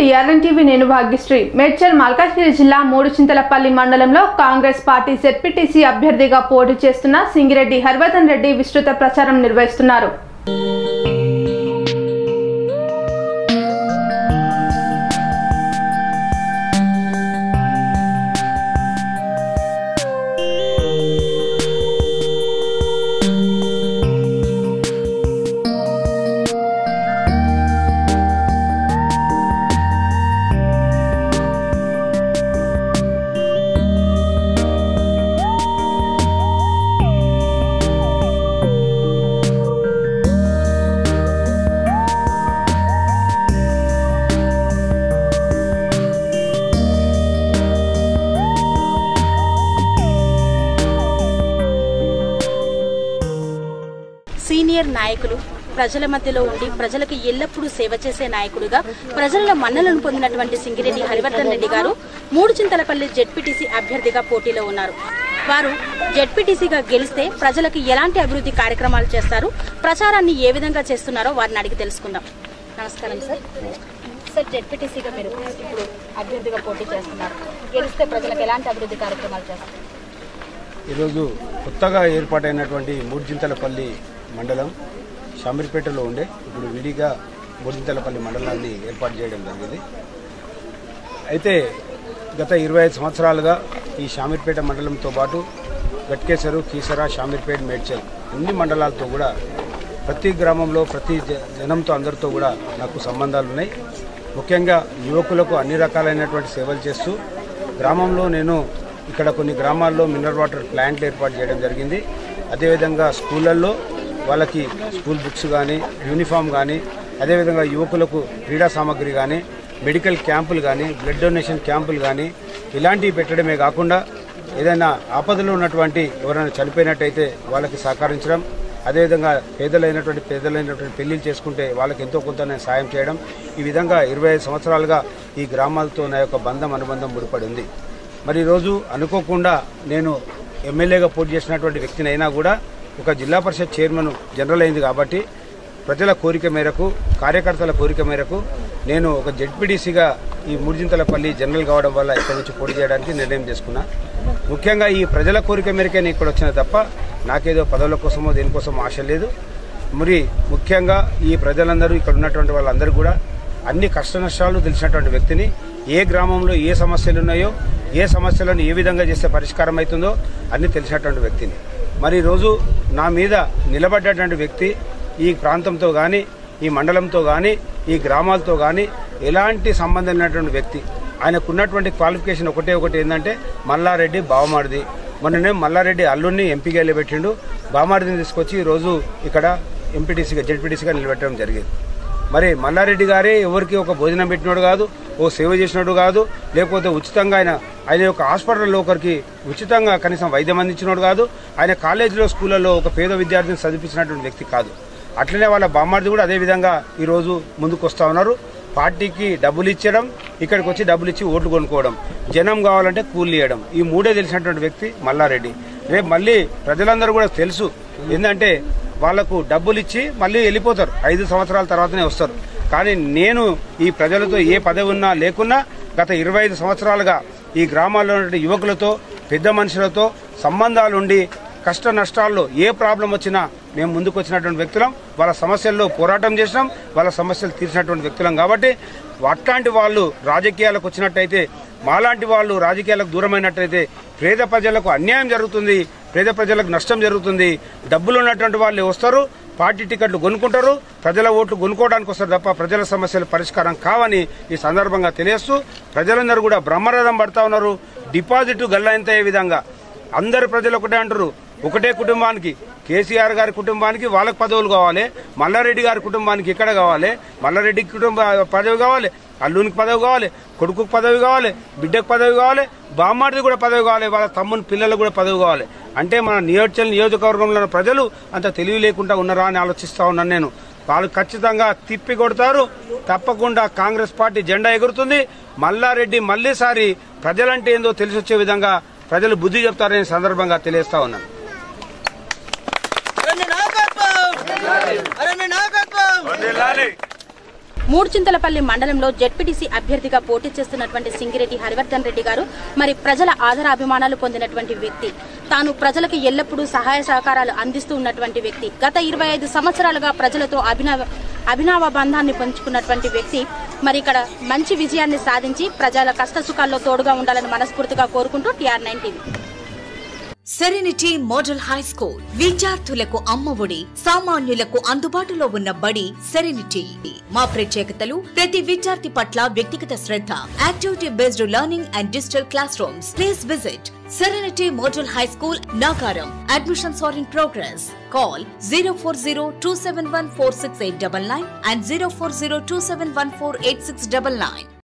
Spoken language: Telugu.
టీఆర్ఎన్ టీవీ నేను భాగ్యశ్రీ మేడ్చల్ మల్కాజ్గిరి జిల్లా మూడు చింతలపల్లి మండలంలో కాంగ్రెస్ పార్టీ జెడ్పీటీసీ అభ్యర్థిగా పోటీ చేస్తున్న సింగిరెడ్డి హర్వర్ధన్ రెడ్డి విస్తృత ప్రచారం నిర్వహిస్తున్నారు సీనియర్ నాయకులు ప్రజల మధ్యలో ఉండి ప్రజలకు ఎల్లప్పుడూ సేవ చేసే నాయకుడిగా ప్రజల మన్నలను పొందినటువంటి సింగిరెడ్డి హరివర్ధన్ రెడ్డి గారు మూడు చింతలపల్లి జెడ్పీటీసీ అభ్యర్థిగా పోటీలో ఉన్నారు వారు జెడ్పీటీసీగా గెలిస్తే ప్రజలకు ఎలాంటి అభివృద్ధి కార్యక్రమాలు చేస్తారు ప్రచారాన్ని ఏ విధంగా చేస్తున్నారో వారిని అడిగి తెలుసుకుందాం నమస్కారం సార్ సార్ జెడ్పీటీసీగా మీరు ఇప్పుడు అభ్యర్థిగా పోటీ చేస్తున్నారు గెలిస్తే ప్రజలకు ఎలాంటి అభివృద్ధి కార్యక్రమాలు చేస్తారు ఈరోజు కొత్తగా ఏర్పాటైనటువంటి మూడుజింతలపల్లి మండలం షామీర్పేటలో ఉండే ఇప్పుడు విడిగా మూడుజింతలపల్లి మండలాన్ని ఏర్పాటు చేయడం జరిగింది అయితే గత ఇరవై ఐదు సంవత్సరాలుగా ఈ షామీర్పేట మండలంతో పాటు గట్కేసరు కీసరా షామీర్పేట మేడ్చల్ అన్ని మండలాలతో కూడా ప్రతి గ్రామంలో ప్రతి జ- జనంతో అందరితో కూడా నాకు సంబంధాలు ఉన్నాయి ముఖ్యంగా యువకులకు అన్ని రకాలైనటువంటి సేవలు చేస్తూ గ్రామంలో నేను ఇక్కడ కొన్ని గ్రామాల్లో మినరల్ వాటర్ ప్లాంట్లు ఏర్పాటు చేయడం జరిగింది అదేవిధంగా స్కూళ్ళల్లో వాళ్ళకి స్కూల్ బుక్స్ కానీ యూనిఫామ్ కానీ అదేవిధంగా యువకులకు క్రీడా సామాగ్రి కానీ మెడికల్ క్యాంపులు కానీ బ్లడ్ డొనేషన్ క్యాంపులు కానీ ఇలాంటివి పెట్టడమే కాకుండా ఏదైనా ఆపదలో ఉన్నటువంటి ఎవరైనా చనిపోయినట్టయితే వాళ్ళకి సహకరించడం అదేవిధంగా పేదలైనటువంటి పేదలైనటువంటి పెళ్లిళ్ళు చేసుకుంటే వాళ్ళకి ఎంతో కొంత నేను సాయం చేయడం ఈ విధంగా ఇరవై ఐదు సంవత్సరాలుగా ఈ గ్రామాలతో నా యొక్క బంధం అనుబంధం ముడిపడి ఉంది మరి ఈరోజు అనుకోకుండా నేను ఎమ్మెల్యేగా పోటీ చేసినటువంటి వ్యక్తిని అయినా కూడా ఒక జిల్లా పరిషత్ చైర్మన్ జనరల్ అయింది కాబట్టి ప్రజల కోరిక మేరకు కార్యకర్తల కోరిక మేరకు నేను ఒక జెడ్పీడీసీగా ఈ మూడుజింతలపల్లి జనరల్ కావడం వల్ల ఇక్కడి నుంచి పోటీ చేయడానికి నిర్ణయం చేసుకున్నా ముఖ్యంగా ఈ ప్రజల కోరిక మేరకే నేను ఇక్కడ వచ్చిన తప్ప నాకేదో పదవుల కోసమో దేనికోసమో ఆశ లేదు మరి ముఖ్యంగా ఈ ప్రజలందరూ ఇక్కడ ఉన్నటువంటి వాళ్ళందరూ కూడా అన్ని కష్ట నష్టాలు తెలిసినటువంటి వ్యక్తిని ఏ గ్రామంలో ఏ సమస్యలు ఉన్నాయో ఏ సమస్యలను ఏ విధంగా చేస్తే పరిష్కారం అవుతుందో అన్ని తెలిసినటువంటి వ్యక్తిని మరి ఈరోజు నా మీద నిలబడ్డటువంటి వ్యక్తి ఈ ప్రాంతంతో కానీ ఈ మండలంతో కానీ ఈ గ్రామాలతో కానీ ఎలాంటి సంబంధం లేనటువంటి వ్యక్తి ఆయనకున్నటువంటి క్వాలిఫికేషన్ ఒకటే ఒకటి ఏంటంటే మల్లారెడ్డి బావమాడిది మొన్ననే మల్లారెడ్డి అల్లుడిని ఎంపీగా నిలబెట్టిండు బావమాడిని తీసుకొచ్చి ఈరోజు ఇక్కడ ఎంపీటీసీగా జెడ్పీటీసీగా నిలబెట్టడం జరిగింది మరి మల్లారెడ్డి గారే ఎవరికి ఒక భోజనం పెట్టినోడు కాదు ఓ సేవ చేసినోడు కాదు లేకపోతే ఉచితంగా ఆయన ఆయన యొక్క హాస్పిటల్లో ఒకరికి ఉచితంగా కనీసం వైద్యం అందించినోడు కాదు ఆయన కాలేజీలో స్కూళ్ళలో ఒక పేద విద్యార్థిని చదివించినటువంటి వ్యక్తి కాదు అట్లనే వాళ్ళ బామ్మార్ది కూడా అదే విధంగా ఈరోజు ముందుకు వస్తా ఉన్నారు పార్టీకి డబ్బులు ఇచ్చడం ఇక్కడికి వచ్చి డబ్బులు ఇచ్చి ఓట్లు కొనుక్కోవడం జనం కావాలంటే కూలి ఇవ్వడం ఈ మూడే తెలిసినటువంటి వ్యక్తి మల్లారెడ్డి రేపు మళ్ళీ ప్రజలందరూ కూడా తెలుసు ఏంటంటే వాళ్లకు డబ్బులు ఇచ్చి మళ్ళీ వెళ్ళిపోతారు ఐదు సంవత్సరాల తర్వాతనే వస్తారు కానీ నేను ఈ ప్రజలతో ఏ పదవి ఉన్నా లేకున్నా గత ఇరవై ఐదు సంవత్సరాలుగా ఈ గ్రామాల్లో ఉన్నటువంటి యువకులతో పెద్ద మనుషులతో సంబంధాలుండి కష్ట నష్టాల్లో ఏ ప్రాబ్లం వచ్చినా మేము ముందుకు వచ్చినటువంటి వ్యక్తులం వాళ్ళ సమస్యల్లో పోరాటం చేసినాం వాళ్ళ సమస్యలు తీర్చినటువంటి వ్యక్తులం కాబట్టి అట్లాంటి వాళ్ళు రాజకీయాలకు వచ్చినట్టయితే మాలాంటి వాళ్ళు రాజకీయాలకు దూరమైనట్టయితే పేద ప్రజలకు అన్యాయం జరుగుతుంది పేద ప్రజలకు నష్టం జరుగుతుంది డబ్బులు ఉన్నటువంటి వాళ్ళు వస్తారు పార్టీ టికెట్లు కొనుక్కుంటారు ప్రజల ఓట్లు కొనుక్కోవడానికి వస్తారు తప్ప ప్రజల సమస్యలు పరిష్కారం కావని ఈ సందర్భంగా తెలియస్తూ ప్రజలందరూ కూడా బ్రహ్మరథం పడతా ఉన్నారు డిపాజిట్ గల్లంతయ్యే విధంగా అందరు ప్రజలు ఒకటే అంటారు ఒకటే కుటుంబానికి కేసీఆర్ గారి కుటుంబానికి వాళ్ళకి పదవులు కావాలి మల్లారెడ్డి గారి కుటుంబానికి ఇక్కడ కావాలి మల్లారెడ్డి కుటుంబ పదవి కావాలి అల్లునికి పదవి కావాలి కొడుకుకు పదవి కావాలి బిడ్డకు పదవి కావాలి బామ్మాడిది కూడా పదవి కావాలి వాళ్ళ తమ్ముని పిల్లలకు కూడా పదవి కావాలి అంటే మన నియోజకవర్గం నియోజకవర్గంలో ఉన్న ప్రజలు అంత తెలివి లేకుండా ఉన్నారా అని ఆలోచిస్తా ఉన్నాను నేను వాళ్ళు ఖచ్చితంగా తిప్పి కొడతారు తప్పకుండా కాంగ్రెస్ పార్టీ జెండా ఎగురుతుంది మల్లారెడ్డి మళ్ళీసారి ప్రజలంటే ఏందో తెలిసి వచ్చే విధంగా ప్రజలు బుద్ధి చెప్తారనే సందర్భంగా తెలియస్తా ఉన్నాను మూడు చింతలపల్లి మండలంలో జెడ్పీటీసీ అభ్యర్థిగా పోటీ చేస్తున్నటువంటి సింగిరెడ్డి హరివర్ధన్ రెడ్డి గారు మరి ప్రజల ఆదరాభిమానాలు పొందినటువంటి వ్యక్తి తాను ప్రజలకు ఎల్లప్పుడూ సహాయ సహకారాలు అందిస్తూ ఉన్నటువంటి వ్యక్తి గత ఇరవై ఐదు సంవత్సరాలుగా ప్రజలతో అభినవ అభినవ బంధాన్ని పంచుకున్నటువంటి వ్యక్తి మరి ఇక్కడ మంచి విజయాన్ని సాధించి ప్రజల కష్ట సుఖాల్లో తోడుగా ఉండాలని మనస్ఫూర్తిగా కోరుకుంటూ TR nine TV Serenity Model High School విద్యార్థులకు అమ్మఒడి సామాన్యులకు అందుబాటులో ఉన్న బడి సెరెనిటీ మా ప్రత్యేకతలు ప్రతి విద్యార్థి పట్ల వ్యక్తిగత శ్రద్ధ activity based learning and digital classrooms please visit Serenity Model High School నాకారం admissions are in progress call zero four zero two seven one four six eight double nine and zero four zero two seven one four eight six double nine